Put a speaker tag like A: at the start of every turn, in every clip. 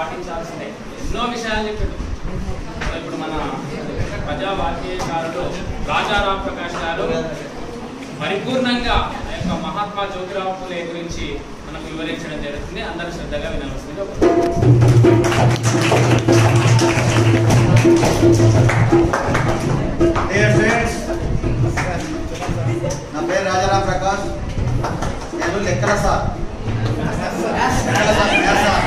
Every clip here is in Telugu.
A: పాటించాల్సిందే ఎన్నో విషయాలు చెప్పాడు ఇప్పుడు మన ప్రజా వాక్యకారులు రాజారాం ప్రకాష్ గారు పరిపూర్ణంగా ఆ యొక్క మహాత్మా జ్యోతిరావు ఫులే గురించి మనకు వివరించడం జరుగుతుంది అందరూ శ్రద్ధగా వినవలసిందిగా కోరుతున్నాను.
B: డియర్ ఫ్రెండ్స్ నా పేరు రాజారాం ప్రకాష్ నేను లెక్కల సార్ లెక్కల sir maths sir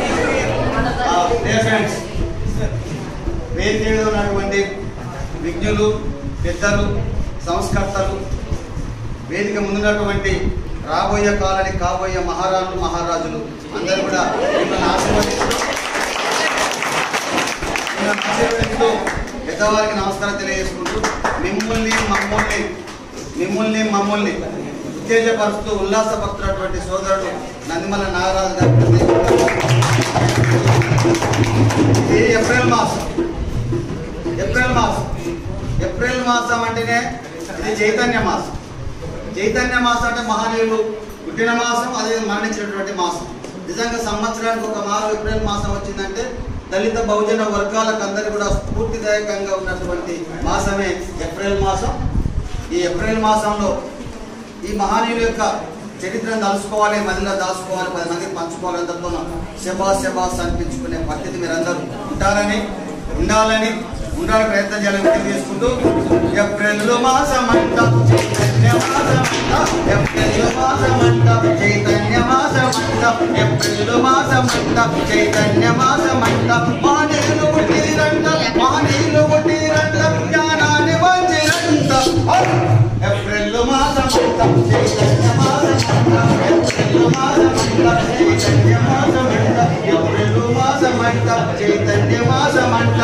B: dear friends వేదిక మీద ఉన్నటువంటి విజ్ఞులు పెద్దలు సంస్కర్తలు వేదిక ముందున్నటువంటి రాబోయే కాలని కాబోయే మహారాణులు మహారాజులు అందరూ కూడా మిమ్మల్ని ఆశీర్వదిస్తూ మిమ్మల్ని ఆశీర్వదిస్తూ పెద్దవారికి నమస్కారం తెలియజేసుకుంటూ మిమ్మల్ని మమ్మల్ని మిమ్మల్ని మమ్మల్ని ఉత్తేజపరుస్తూ ఉల్లాసపరుస్తున్నటువంటి సోదరుడు నందిమల నాగరాజు గారి ఇది ఏప్రిల్ మాసం ఏప్రిల్ మాసం ఏప్రిల్ మాసం అంటేనే ఇది చైతన్య మాసం చైతన్య మాసం అంటే మహనీయులు పుట్టిన మాసం అదే మరణించినటువంటి మాసం నిజంగా సంవత్సరానికి ఒక మారు ఏప్రిల్ మాసం వచ్చిందంటే దళిత బహుజన వర్గాలకు అందరూ కూడా స్ఫూర్తిదాయకంగా ఉన్నటువంటి మాసమే ఏప్రిల్ మాసం ఈ ఏప్రిల్ మాసంలో ఈ మహనీయుల యొక్క చరిత్రను తలుసుకోవాలి మదిలో దాచుకోవాలి పది మందికి పంచుకోవాలి అందరితో శబాస్ శబాస్ అనిపించుకునే పద్ధతి మీరందరూ ఉంటారని ఉండాలని ఉండాలని ప్రయత్నం చేయాలని తెలియజేసుకుంటూ ఏప్రిల్ మాసమంట చైతన్య మాసమంట ఏప్రిల్ మాసమంట చైతన్య మాసమంట ఏప్రిల్ మాసమంట చైతన్య మాసమంట మానేలు పుట్టిరంట మానేలు పుట్టిరంట జ్ఞానాన్ని వంచిరంట ఏప్రిల్ మాసమంట చైతన్య మాసమంట ఏప్రిల్ మాసమంట చైతన్య మాసమంట ఏప్రిల్ మాసమంట చైతన్య మాసమంట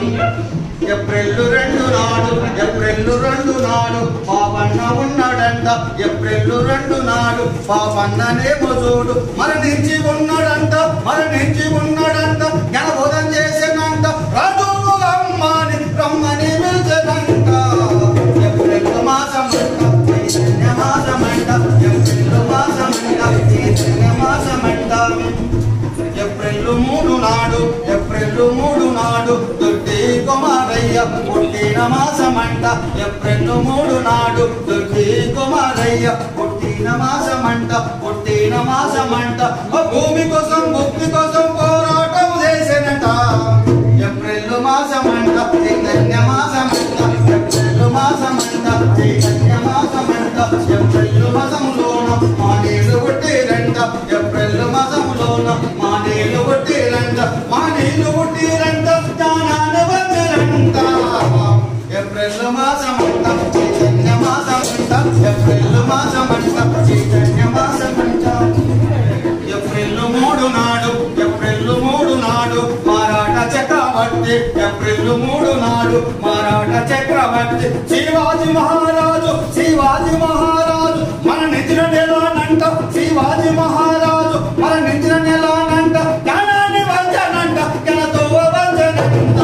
B: ఏప్రిల్ రెండు నాడు ఏప్రిల్ రెండు నాడు పాపన్న ఉన్నాడంట ఏప్రిల్ రెండు నాడు పాపన్ననేమో చూడు మరణించి ఉన్నాడంట మరణించి ఉన్నాడంట జ్ఞానబోధం చేసేనంట రాజు అమ్మని రమ్మని పిలిచనంట ఏప్రిల్ మాసమంట చైతన్య మాసమంట ఏప్రిల్ మాసమంట చైతన్య మాసమంట ఏప్రిల్ మూడు నాడు ఏప్రిల్ మూడు నాడు దొడ్డి కుమారయ్య పుట్టిన మాసమంట ఏప్రిల్ మూడు నాడు దొడ్డి కుమారయ్య పుట్టిన మాసమంట పుట్టిన మాసమంట ఓ భూమి కోసం ముక్తి కోసం పోరాటం చేసేనట ఏప్రిల్ మాసమంట చైతన్య మాసమంట ఏప్రిల్ మాసమంట చైతన్య మాసమంట ఏప్రిల్ మాసంలోన మానేలు పుట్టిరంట ఏప్రిల్ మాసంలోన మానేలు పుట్టిరంట మానేలు పుట్టిరంట జ్ఞానాన్ని వచ్చరంట ఏప్రిల్ మాసమంట చైతన్య మాసమంట ఏప్రిల్ మాసమంట చైతన్య మాసమంట ఏప్రిల్ మూడు నాడు ఏప్రిల్ మూడు నాడు మారాట చక్రవర్తి ఏప్రిల్ మూడు నాడు మారాట చక్రవర్తి శివాజీ మహారాజు శివాజీ మహారాజు మన నిద్ర నెలనంట శివాజీ మహారాజు మన నిద్ర నెలనంట జ్ఞానాన్ని వంచనంట జ్ఞానతో వంచనంట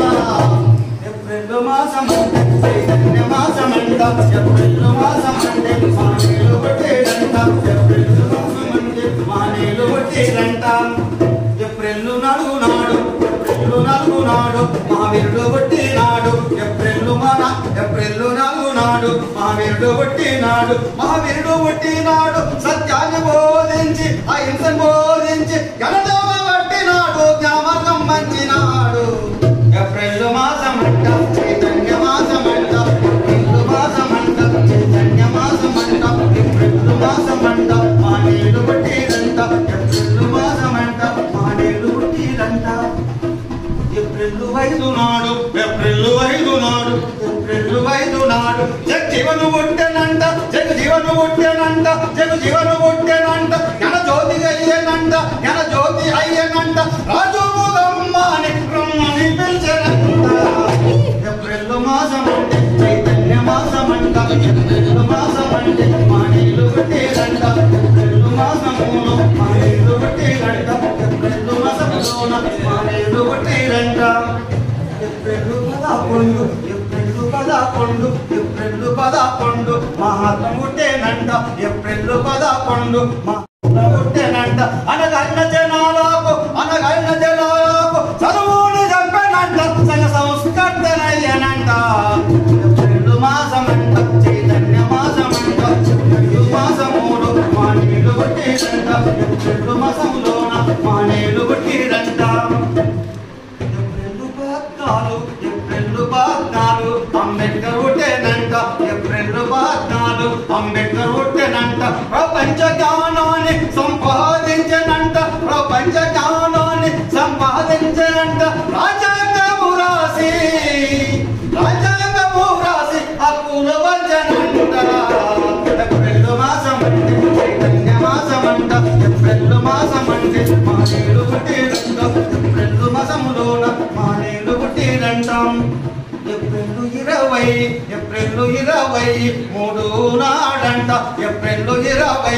B: ఏప్రిల్ మాసమంట చైతన్య మాసమంట ఏప్రిల్ మాసమంటే మానేలు కొట్టేదంట ఏప్రిల్ మాసమంటే మానేలు కొట్టేదంట ఏప్రిల్ నాలుగు నాడు ఏప్రిల్ నాలుగు నాడు మహావీరుడు పుట్టినాడు ఏప్రిల్ మన ఏప్రిల్ నాలుగు నాడు మహావీరుడు పుట్టినాడు మహావీరుడు పుట్టినాడు సత్యాన్ని బోధించి అహింసను బోధించి గణదేవ పట్టినాడు జ్ఞాపకం మంచినాడు ఏప్రిల్ మాసమంట చైతన్య మాసమంట ఏప్రిల్ మాసమంట చైతన్య మాసమంట ఏప్రిల్ మాసమంట మానేలు పుట్టిరంట ఏప్రిల్ మాసమంట మానేలు పుట్టిరంట ఏప్రిల్ ఐదు నాడు ఏప్రిల్ ఐదు నాడు ఏప్రిల్ ఐదు నాడు జగజీవను పుట్టెనంట జగజీవను పుట్టెనంట జగజీవను పుట్టెనంట జ్ఞాన జ్యోతి అయ్యనంట జ్ఞాన జ్యోతి అయ్యనంట రాజు ముదమ్మని రమ్మని పిలిచనంట ఏప్రిల్ మాసం అంటే చైతన్య మాసం అంట ఏప్రిల్ మాసం అంటే మానేలు పుట్టేదంట ఏప్రిల్ మాసములో మానేలు పుట్టేదంట ఏప్రిల్ మాసములోన మానేలు పుట్టేదంట ఏప్రిల్ పదకొండు ఏప్రిల్ పదకొండు ఏప్రిల్ పదకొండు మహాత్మ పుట్టేనంట ఏప్రిల్ పదకొండు మహాత్మ పుట్టేనంట అనగన్న జనాలకు అనగన్న జనాలకు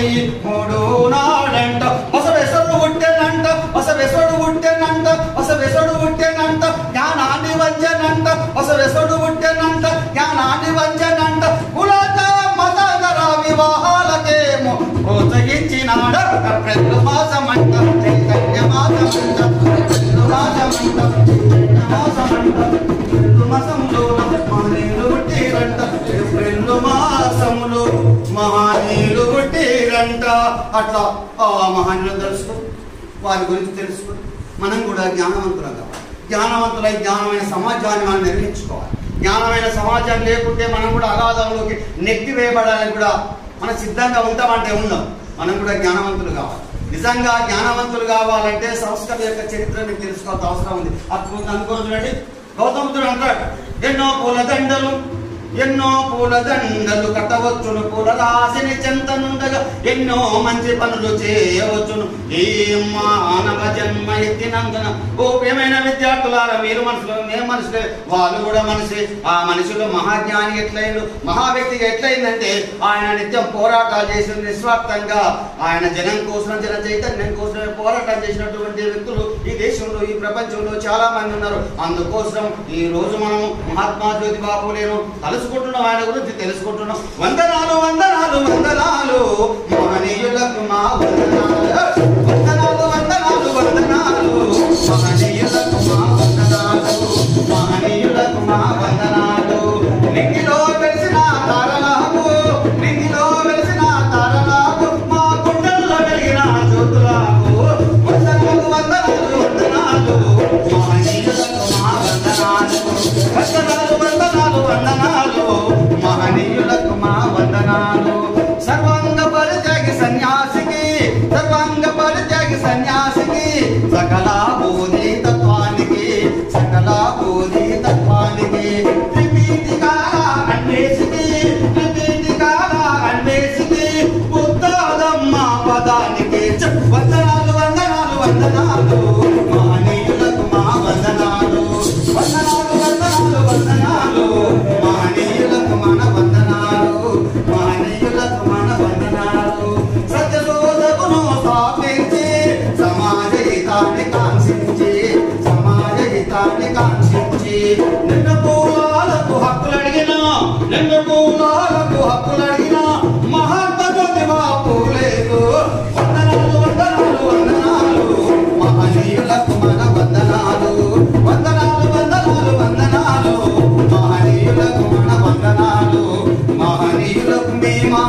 B: వెయ్యి మూడు నాడంట బసవేశ్వరుడు పుట్టెనంట బసవేశ్వరుడు పుట్టెనంట బసవేశ్వరుడు పుట్టెనంట జ్ఞానాన్ని వంచనంట బసవేశ్వరుడు పుట్టెనంట జ్ఞానాన్ని వంచనంట కులత మతగర వివాహాలకేమో ప్రోత్సహించినాడ ఏప్రిల్ మాసమంట చైతన్య మాసమంట ఏప్రిల్ మాసమంట చైతన్య మాసమంట ఏప్రిల్ మాసంలో మహనీయులు పుట్టిరంట ఏప్రిల్ మాసములో మహనీయులు పుట్టిరంట అట్లా ఆ మహనీయులు తెలుసుకో వారి గురించి తెలుసుకుని మనం కూడా జ్ఞానవంతులం కావాలి జ్ఞానవంతులై జ్ఞానమైన సమాజాన్ని మనం నిర్మించుకోవాలి జ్ఞానమైన సమాజం లేకుంటే మనం కూడా అగాధంలోకి నెట్టి వేయబడాలని కూడా మనం సిద్ధంగా ఉంటామంటే ఉందాం మనం కూడా జ్ఞానవంతులు కావాలి నిజంగా జ్ఞానవంతులు కావాలంటే సంస్కృత యొక్క చరిత్రని తెలుసుకోవాల్సిన అవసరం ఉంది అద్భుతం అనుకోని చూడండి గౌతముడు అంటాడు ఎన్నో పూల దండలు ఎన్నో పూల దండలు కట్టవచ్చును పూల రాశిని చెంతనుండగా ఎన్నో మంచి పనులు చేయవచ్చును ఈ మానవ జన్మ ఎత్తినందున ఓ ప్రియమైన విద్యార్థులారా మీరు మనుషులు మేము మనుషులే వాళ్ళు కూడా మనిషి ఆ మనుషులు మహాజ్ఞాని ఎట్లయిండు మహా వ్యక్తిగా ఎట్లయిందంటే ఆయన నిత్యం పోరాటాలు చేసి నిస్వార్థంగా ఆయన జనం కోసం జన చైతన్యం కోసమే పోరాటం చేసినటువంటి వ్యక్తులు ఈ దేశంలో ఈ ప్రపంచంలో చాలా మంది ఉన్నారు అందుకోసం ఈ రోజు మనం మహాత్మా జ్యోతి బాబు నేను తలుసుకుంటున్నాం ఆయన గురించి తెలుసుకుంటున్నాం వందనాలు వందనాలు వందనాలు మహనీయులకు మా వందనాలు వందనాలు వందనాలు వందనాలు మహనీయులకు మా వందనాలు మహనీయులకు మా వందనాలు నింగిలో వెలిసిన తారలకు నింగిలో వెలిసిన తారలకు మా గుండెల్లో వెలిగిన జ్యోతులకు వందనాలు వందనాలు వందనాలు మహనీయులకు మా వందనాలు వందనాలు వందనాలు వందనాలు మహనీయులకు మా వందనాలు సర్వాంగ పరిత్యాగి సన్యాసికి సర్వాంగ పరిత్యాగి సన్యాసికి సకల బోధి తత్వానికి సకల బోధి తత్వానికి త్రిపీటి కాల అన్వేషికి త్రిపీటి కాల అన్వేషికి బుద్ధదమ్మ పదానికి చెప్పు వందనాలు వందనాలు వందనాలు మహనీయులకు మా వందనాలు వందనాలు వందనాలు వందనాలు మహనీయులకు మన వందనాలు మహనీయులకు మన వందనాలు సత్యశోధకును స్థాపించి సమాజ హితాన్ని కాంక్షించి సమాజ హితాన్ని కాంక్షించి నిన్న పూలాలకు హక్కులు అడిగిన నిన్న పూలాలకు హక్కులు అడిగిన మహాత్మా జ్యోతిబా పూలేదు వందనాలు వందనాలు వందనాలు మహనీయులకు మన వందనాలు వందనాలు వందనాలు వందనాలు మహనీయులకు మన వందనాలు మహనీయులకు మేమా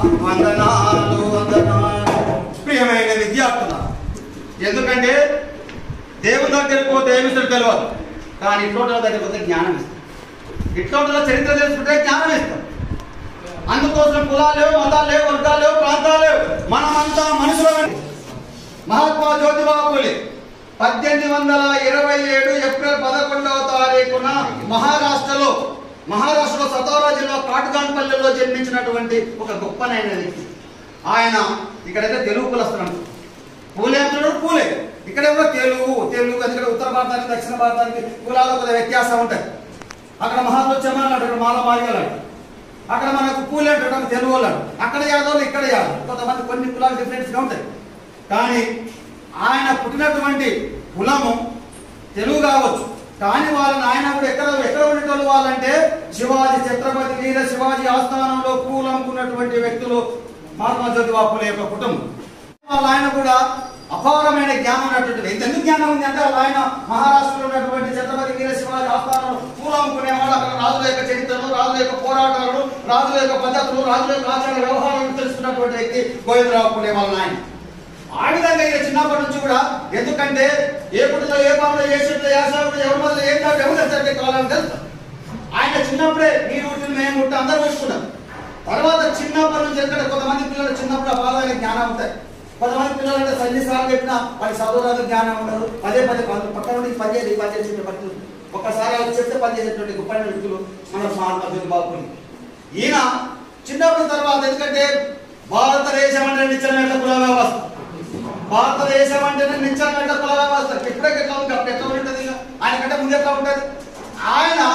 B: వందనాలు వందనాలు ప్రియమైన విద్యార్థుల ఎందుకంటే దేవుని దగ్గరికి పోతే ఏమిస్తాడు తెలియదు కానీ ఇట్లోటల దగ్గరికి పోతే జ్ఞానం ఇస్తాడు ఇట్లోటల చరిత్ర తెలుసుకుంటే జ్ఞానం ఇస్తాం అందుకోసం కులాలు లేవు మతాలు లేవు వర్గాలు లేవు ప్రాంతాలు లేవు మనమంతా మనుషులమే మహాత్మా జ్యోతిబా పూలే పద్దెనిమిది వందల ఇరవై ఏడు ఏప్రిల్ పదకొండవ తారీఖున మహారాష్ట్రలో మహారాష్ట్రలో సతోరా జిల్లా కాటుగాన్పల్లెలో జన్మించినటువంటి ఒక గొప్పనైన వ్యక్తి ఆయన ఇక్కడైతే తెలుగు కులస్తున్నాడు పూలే అంటున్నాడు పూలే ఇక్కడ కూడా తెలుగు తెలుగు ఎందుకంటే ఉత్తర భారతానికి దక్షిణ భారతానికి కులాల కొద్దిగా వ్యత్యాసం ఉంటుంది అక్కడ మహాత్మా అంటాడు మాల మాదిగలు అక్కడ మనకు పూలే అంటాడు తెలుగు వాళ్ళు అక్కడ యాదవులు ఇక్కడ యాదవ్ కొంతమంది కొన్ని కులాలు డిఫరెన్స్గా ఉంటాయి కానీ ఆయన పుట్టినటువంటి కులము తెలుగు కావచ్చు కానీ వాళ్ళని ఆయన కూడా ఎక్కడ ఎక్కడ ఉండేటోళ్ళు వాళ్ళంటే శివాజీ ఛత్రపతి వీర శివాజీ ఆస్థానంలో పూలనుకున్నటువంటి వ్యక్తులు మహాత్మా జ్యోతిబా పూలే యొక్క కుటుంబం వాళ్ళ ఆయన కూడా అపారమైన జ్ఞానం ఉన్నటువంటి ఎంత ఎందుకు జ్ఞానం ఉంది అంటే వాళ్ళ ఆయన మహారాష్ట్రలో ఉన్నటువంటి ఛత్రపతి వీర శివాజీ ఆస్థానంలో పూలనుకునేవాడు అక్కడ రాజుల యొక్క చరిత్రను రాజుల యొక్క పోరాటాలను రాజుల యొక్క పద్ధతులు రాజుల యొక్క ఆచార వ్యవహారాలను తెలుసుకున్నటువంటి వ్యక్తి గోవిందరావు పూలే వాళ్ళ ఆయన ఆ విధంగా ఇక చిన్నప్పటి నుంచి కూడా ఎందుకంటే ఏ పుట్టులో ఏ పాములో ఏ చెట్లు ఏ సాగులో ఎవరి మొదలు ఏం కాదు ఎవరు జరిగే కాలం తెలుసు ఆయన చిన్నప్పుడే మీరు పుట్టిన మేము పుట్టి అందరూ పుట్టుకున్నాం తర్వాత చిన్నప్పటి నుంచి ఎందుకంటే కొంతమంది పిల్లలు చిన్నప్పుడు అపారమైన జ్ఞానం ఉంటాయి కొంతమంది పిల్లలు అంటే సన్నిసార్లు చెప్పినా వాళ్ళకి చదువురాదు జ్ఞానం ఉండదు పదే పదే పది పక్కన నుండి పని చేసి పని చేసి పని ఒక్కసారి వాళ్ళు చెప్తే పని చేసేటువంటి గొప్ప వ్యక్తులు మన మహాత్మా జ్యోతి బాబుని ఈయన చిన్నప్పుడు తర్వాత ఎందుకంటే భారతదేశం అంటే నిత్యమైన కుల వ్యవస్థ భారతదేశం అంటేనే నిత్యమైన కుల వ్యవస్థ ఎప్పుడే ఎట్లా ఉంది అప్పుడు ఎట్లా ఉంటుంది ఇక? ఆయన కంటే ముందు ఎట్లా ఉంటుంది ఆయన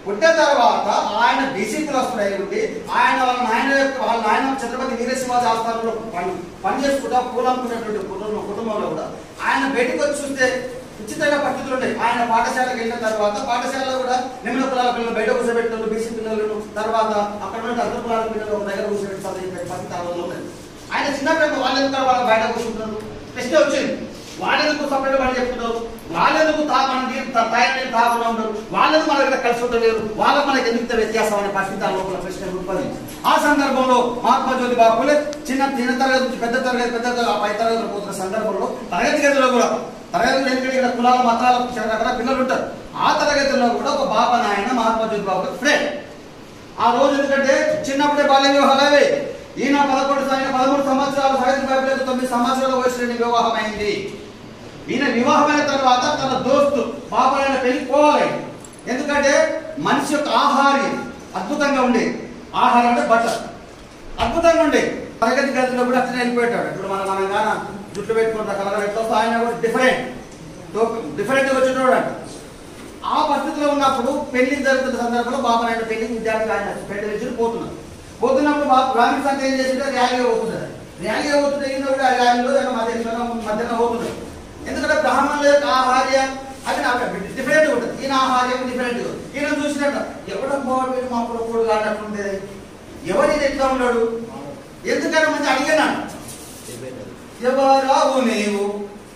B: పుట్టిన తర్వాత ఆయన బీసీ కులస్తుడై ఉండి ఆయన వాళ్ళ నాయన యొక్క వాళ్ళ నాయన ఛత్రపతి వీరసింహాజీ ఆస్థానంలో పని పని చేసుకుంటా పూలమ్ముకునేటువంటి కుటుంబం కుటుంబంలో కూడా ఆయన బయటకు వచ్చి చూస్తే విచిత్రంగా పరిస్థితులు ఉంటాయి ఆయన పాఠశాలకు వెళ్ళిన తర్వాత పాఠశాలలో కూడా నిమ్న కులాల పిల్లలు బయట కూర్చోబెట్టారు బీసీ పిల్లలను తర్వాత అక్కడ ఉన్న అగ్ర కులాల పిల్లలు ఒక దగ్గర కూర్చోబెట్టి చదివే పరిస్థితి ఆ రోజుల్లో ఉన్నది ఆయన చిన్నప్పుడు వాళ్ళు ఎందుకు వాళ్ళు బయట కూర్చుంటారు ప్రశ్న వచ్చింది వాళ్ళెందుకు సపరేట్ వాళ్ళు చెప్తున్నారు వాళ్ళెందుకు తా మన నీరు తా- తాగిన నీరు తాగుతూ ఉంటారు వాళ్ళెందుకు మన దగ్గర కలిసి ఉండలేరు వాళ్ళ మనకి ఎందుకు ఇంత వ్యత్యాసం అనే పరిస్థితి ఆ లోపల ప్రశ్న ఉత్పత్తి ఆ సందర్భంలో మహాత్మా జ్యోతి బాపులే చిన్న చిన్న తరగతి నుంచి పెద్ద తరగతి పెద్ద తరగతి ఆ పై తరగతి పోతున్న సందర్భంలో తరగతి గదిలో కూడా తరగతి ఎందుకంటే ఇక్కడ కులాల మతాల రకరకాల పిల్లలు ఉంటారు ఆ తరగతిలో కూడా ఒక బాబా నాయన మహాత్మా జ్యోతి బాబు ఫ్రెండ్ ఆ రోజు ఎందుకంటే చిన్నప్పుడే బాల్య వివాహాలవే ఈయన పదకొండు ఆయన పదమూడు సంవత్సరాలు సావిత్రి బాబులకు తొమ్మిది సంవత్సరాల వయసులో వివాహం అయింది ఈయన వివాహమైన తర్వాత తన దోస్తు బాబాయన పెళ్లి పోవాలి ఎందుకంటే మనిషి యొక్క ఆహారం అద్భుతంగా ఉండేది ఆహారం అంటే బట్టర్ అద్భుతంగా ఉండేది తరగతి గదిలో కూడా అట్లనే వెళ్ళిపోయాడు ఇప్పుడు మన మనం గాన జుట్లు పెట్టుకున్న కలర్ ఎట్లా వస్తే ఆయన కూడా డిఫరెంట్ డిఫరెంట్ వచ్చేటోడు అంట ఆ పరిస్థితిలో ఉన్నప్పుడు పెళ్లి జరుగుతున్న సందర్భంలో బాబా నాయుడు పెళ్లి విద్యార్థి ఆయన పెళ్లి నుంచి పోతున్నారు పోతున్నప్పుడు బాబు గ్రామీణ సంఘ ఏం చేసింటే ర్యాలీగా పోతున్నారు ర్యాలీగా పోతుంటే ఈయన కూడా ఆ ర్యాలీలో ఏదో మధ్య మధ్యన పోతున్నారు ఎందుకంటే బ్రాహ్మణుల యొక్క ఆహార్యం అది నాకు డిఫరెంట్ ఉంటుంది ఈయన ఆహార్యం డిఫరెంట్ ఈయన చూసినట్టు ఎవడో బాగుంటుంది మా కొడుకు అన్నట్టుండే ఎవరి ఎట్లా ఉన్నాడు ఎందుకని మంచి అడిగినాడు ఎవరావు నీవు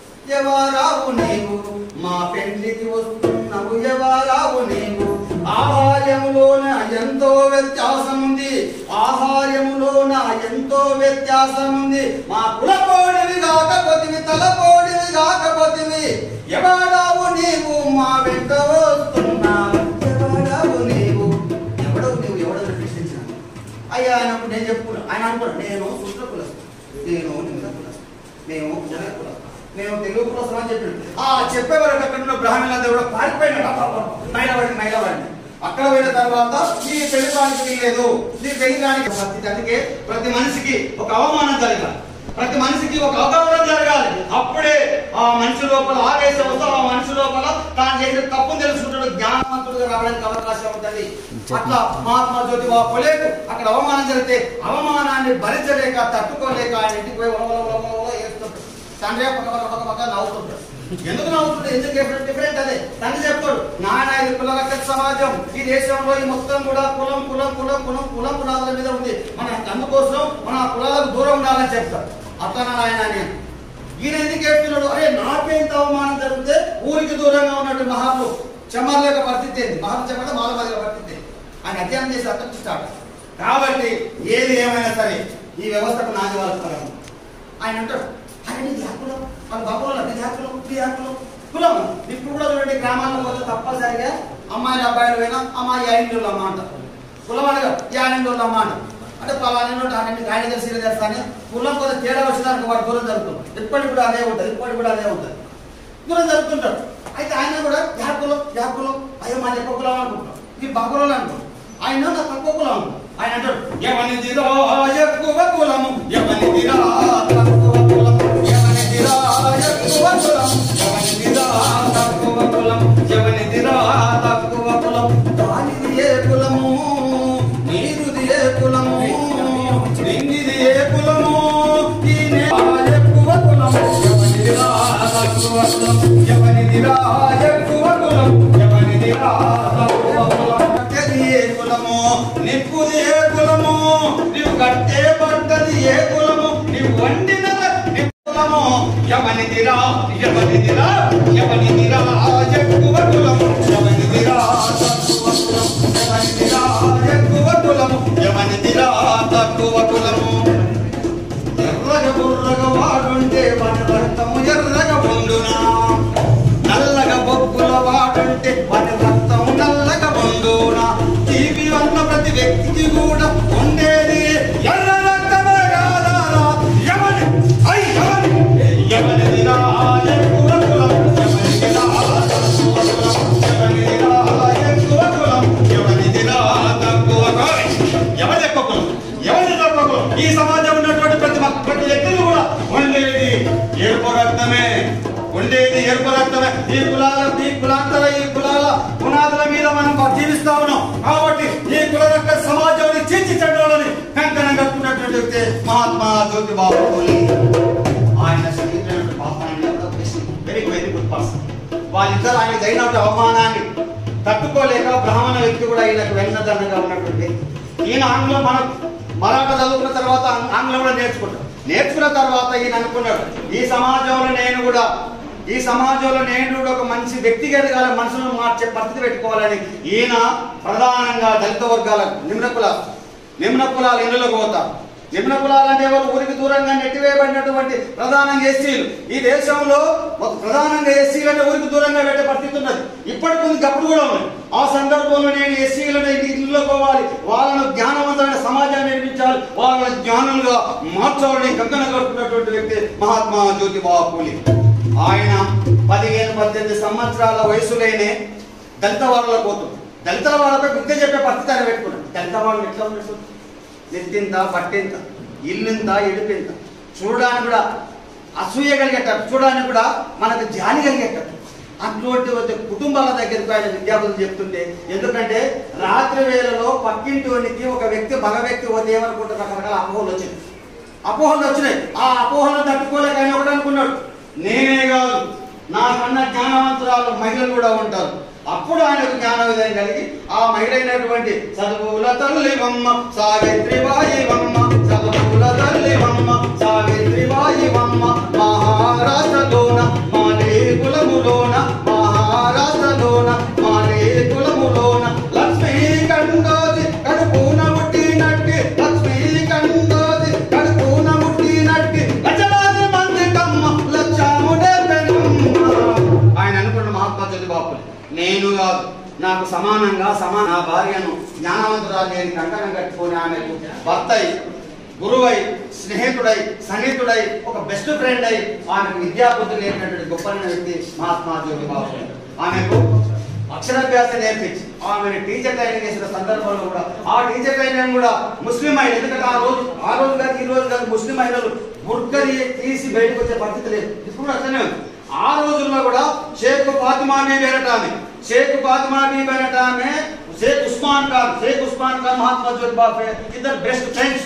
B: ఎవరావు నీవు మా పెళ్లికి వస్తున్నావు ఎవరావు నీవు ఆహార్యములోన ఎంతో వ్యత్యాసం ఉంది ఆహార్యములోన ఎంతో వ్యత్యాసం ఉంది మా కులపోడివి కాకపోతివి తలపోడివి కాకపోతివి ఎవడావు నీవు మా వెంట వస్తున్నావు ఎవడావు నీవు ఎవడవు నీవు ఎవడో ప్రశ్నించాను అయ్యా ఆయన అప్పుడు నేను చెప్పుకున్నా ఆయన అనుకున్నాను నేను శుద్ధ కులస్తు నేను నింద కులస్తు మేము జన కులస్తు మేము తెలుగు కులస్తు అని చెప్పాడు ఆ చెప్పే వరకు అక్కడ ఉన్న బ్రాహ్మణులందరూ కూడా పారిపోయినాడు మైలవాడిని మైలవాడిని అక్కడ పోయిన తర్వాత నీ పెళ్లి కానికి వీల్లేదు నీ పెళ్లి కానికి పరిస్థితి అందుకే ప్రతి మనిషికి ఒక అవమానం జరగాలి ప్రతి మనిషికి ఒక అవగాహన జరగాలి అప్పుడే ఆ మనిషి లోపల ఆవేశం వస్తే ఆ మనిషి లోపల తాను చేసిన తప్పును తెలుసుకుంటాడు జ్ఞానవంతుడుగా రావడానికి అవకాశం ఉంటుంది అట్లా మహాత్మా జ్యోతి బాపులేకు అక్కడ అవమానం జరిగితే అవమానాన్ని భరించలేక తట్టుకోలేక ఆయన ఇంటికి పోయి ఉల ఉల ఉల ఉల ఉల ఏడుస్తుంటాడు తండ్రి పక్క పక్క పక్క పక్క నవ్వుతుంటాడు ఎందుకు నవ్వుతుంటాడు ఎందుకు డిఫరెంట్ డిఫరెంట్ అదే తండ్రి చెప్తాడు నాన్న ఇది కులగత సమాజం ఈ దేశంలో ఈ మొత్తం కూడా కులం కులం కులం కులం కులం పునాదుల మీద ఉంది మన అందుకోసం మన ఆ కులాలకు దూరం ఉండాలని చెప్తాడు అట్లా నా ఆయన నేను ఈయన ఎందుకు ఏడుస్తున్నాడు అరే నాకేంత అవమానం జరిగితే ఊరికి దూరంగా ఉన్నట్టు మహాత్ములు చెమ్మర్లేక పరిస్థితి ఏంది మహాత్మ చెప్పంటే మాలమాదిగా పరిస్థితి ఏంది ఆయన అధ్యయనం చేసి అర్థం స్టార్ట్ కాబట్టి ఏది ఏమైనా సరే ఈ వ్యవస్థకు నాది వాళ్ళ ఆయన అంటాడు అరే నీది ఆ కులం వాళ్ళ బాబులో నీది ఆ కులం నీది ఆ కులం కులం ఇప్పుడు కూడా చూడండి గ్రామాల్లో పోతే తప్పనిసరిగా అమ్మాయి అబ్బాయిలు పోయినా అమ్మాయి యాయింటి అమ్మ అంటారు కులం అనగా యాయింటి అమ్మ అంటారు అంటే పలానా ఆయన ఆయన తెలిసి ఇలా చేస్తానే కులం కొంత తేడా వచ్చినాక వాడు దూరం జరుగుతుంది ఇప్పటికి కూడా అదే ఉంటుంది ఇప్పటికి కూడా అదే ఉంటుంది దూరం జరుగుతుంటాడు అయితే ఆయన కూడా యా కులం యా కులం అయ్యో మా ఎక్కువ కులం అనుకుంటాం ఇది బాగులం అనుకుంటాం ఆయన నా తక్కువ కులం అనుకుంటాం ఆయన అంటాడు ఎవనిదిరా ఎక్కువ కులము ఎవనిదిరా తక్కువ కులం ఎవనిదిరా ఎక్కువ కులం ఎవనిదిరా తక్కువ కులం ఎవనిదిరా తక్కువ కులం దానిది ఏ కులము నీరుది ఏ కులము నిన్నిది ఏ కులము ఈ నేల ఎక్కువ కులము ఎవనిదిరా తక్కువ కులం ఎవనిదిరా ఎక్కువ కులం ఎవనిదిరా తక్కువ కులం కట్టెది ఏ కులము నిప్పుది ఏ కులము నీవు కట్టే పడ్డది ఏ కులము నీవు వండిన కులము ఎవనిదిరా ఎవనిదిరా ఎవనిదిరా ఎక్కువ కులము ఎవనిదిరా తక్కువ కులం ఎవనిదిరా ఎక్కువ కులము ఎవనిదిరా తక్కువ కులము ఎర్రగ బుర్రగ వాడుంటే వాడి రక్తము ఎర్రగ ఉండునా నల్లగ బొగ్గుల వాడుంటే వాడి రక్తం నల్లగ ఉండునా టీవీ వల్ల ప్రతి వ్యక్తికి కూడా ఉండేది ఎర్ర రక్తమే కాదారా ఎవరి ఐ ఎవరి ఎవరిదిరా ఎక్కువ కులం ఎవరిదిరా తక్కువ కులం ఎవరిదిరా ఎక్కువ కులం ఎవరిదిరా తక్కువ కులం ఎవరి ఎక్కువ కులం ఎవరి తక్కువ కులం ఈ సమాజం ఉన్నటువంటి ప్రతి మ- ప్రతి వ్యక్తులు కూడా ఉండేది ఎరుపు రక్తమే ఉండేది ఎరుపు రక్తమే ఈ కులాల ఈ కులాంతర ఈ కులాల పునాదుల మీద మనం జీవిస్తా ఉన్నాం జ్యోతి బాబు పూలే ఆయన స్నేహితుడు పాప వెరీ వెరీ గుడ్ పర్సన్ వాళ్ళిద్దరు ఆయన జరిగినటువంటి అవమానాన్ని తట్టుకోలేక బ్రాహ్మణ వ్యక్తి కూడా ఈయనకు వెన్నదన్నగా ఉన్నటువంటి వ్యక్తి. ఈయన ఆంగ్లం మన మరాఠా చదువుకున్న తర్వాత ఆంగ్- ఆంగ్లం కూడా నేర్చుకుంటాడు నేర్చుకున్న తర్వాత ఈయన అనుకున్నాడు ఈ సమాజంలో నేను కూడా ఈ సమాజంలో నేను కూడా ఒక మంచి వ్యక్తిగత మనసును మార్చే పరిస్థితి పెట్టుకోవాలని ఈయన ప్రధానంగా దళిత వర్గాలకు నిమ్న కులాలు నిమ్న కులాలు ఇళ్ళలోకి పోతారు నిమ్న కులాలు అంటే ఎవరు ఊరికి దూరంగా నెట్టివేయబడినటువంటి ప్రధానంగా ఎస్సీలు ఈ దేశంలో ఒక ప్రధానంగా ఎస్సీలు అంటే ఊరికి దూరంగా పెట్టే పరిస్థితి ఉన్నది ఇప్పటికి ఉంది అప్పుడు కూడా ఉంది ఆ సందర్భంలో నేను ఎస్సీలను ఇల్లు పోవాలి వాళ్ళను జ్ఞానవంతమైన సమాజాన్ని నిర్మించాలి వాళ్ళని జ్ఞానులుగా మార్చాలని కంకణ కట్టుకున్నటువంటి వ్యక్తి మహాత్మా జ్యోతిబా పూలి ఆయన పదిహేను పద్దెనిమిది సంవత్సరాల వయసులోనే దళిత వాళ్ళ పోతుంది దళితుల వాళ్ళపై విద్య చెప్పే పరిస్థితి ఆయన పెట్టుకున్నాడు దళిత వాళ్ళు ఎట్లా ఉండదు నెత్తింత పట్టింత ఇల్లుంత ఇడిపింత చూడడానికి కూడా అసూయ కలిగేటట్టు చూడడానికి కూడా మనకు జాలి కలిగేటట్టు అటువంటి ఒక కుటుంబాల దగ్గరికి ఆయన విద్యార్థులు చెప్తుంటే ఎందుకంటే రాత్రి వేళలో పక్కింటి వానికి ఒక వ్యక్తి మగ వ్యక్తి పోతే ఏమనుకుంటారు రకరకాల అపోహలు వచ్చింది అపోహలు వచ్చినాయి ఆ అపోహలను తట్టుకోలేక ఆయన ఒకటి అనుకున్నాడు నేనే కాదు నాకన్నా జ్ఞానవంతురాలు మహిళలు కూడా ఉంటారు అప్పుడు ఆయనకు జ్ఞానోదయం కలిగి ఆ మహిళ అయినటువంటి చదువుల తల్లి బొమ్మ సావిత్రి బాయి బొమ్మ చదువుల తల్లి బొమ్మ సావిత్రి బాయి బొమ్మ మహారాష్ట్రలోన మాలే కులములోన మహారాష్ట్రలోన మాలే కులములోన లక్ష్మీ కండోది కడుపున పుట్టినట్టి లక్ష్మీ కండోది కడుపున పుట్టినట్టి లక్షలాది మంది కమ్మ లక్షముడే పెనమ్మ ఆయన అనుకున్న మహాత్మా జ్యోతి బాపు నేను కాదు నాకు సమానంగా సమాన నా భార్యను జ్ఞానవంతురాలు నేను కంకణం కట్టుకొని ఆమెకు భర్తై గురువై స్నేహితుడై సన్నిహితుడై ఒక బెస్ట్ ఫ్రెండ్ అయి ఆమెకు విద్యాబుద్ధులు నేర్పినటువంటి గొప్ప వ్యక్తి మహాత్మా జ్యోతి బాపు ఆమెకు అక్షరాభ్యాసం నేర్పించి ఆమెను టీచర్ ట్రైనింగ్ చేసిన సందర్భంలో కూడా ఆ టీచర్ ట్రైనింగ్ కూడా ముస్లిం అయిన ఎందుకంటే ఆ రోజు ఆ రోజు కాదు ఈ రోజు కాదు ముస్లిం మహిళలు బుర్కని తీసి బయటకు వచ్చే పరిస్థితి లేదు ఇప్పుడు అట్లనే ఉంది ఆ రోజుల్లో కూడా షేక్ ఫాతిమా బీబీ అనట ఆమె షేక్ ఫాతిమా బీబీ అనట ఆమె షేక్ ఉస్మాన్ ఖాన్ షేక్ ఉస్మాన్ ఖాన్ మహాత్మా జ్యోతి బాబు ఇద్దరు బెస్ట్ ఫ్రెండ్స్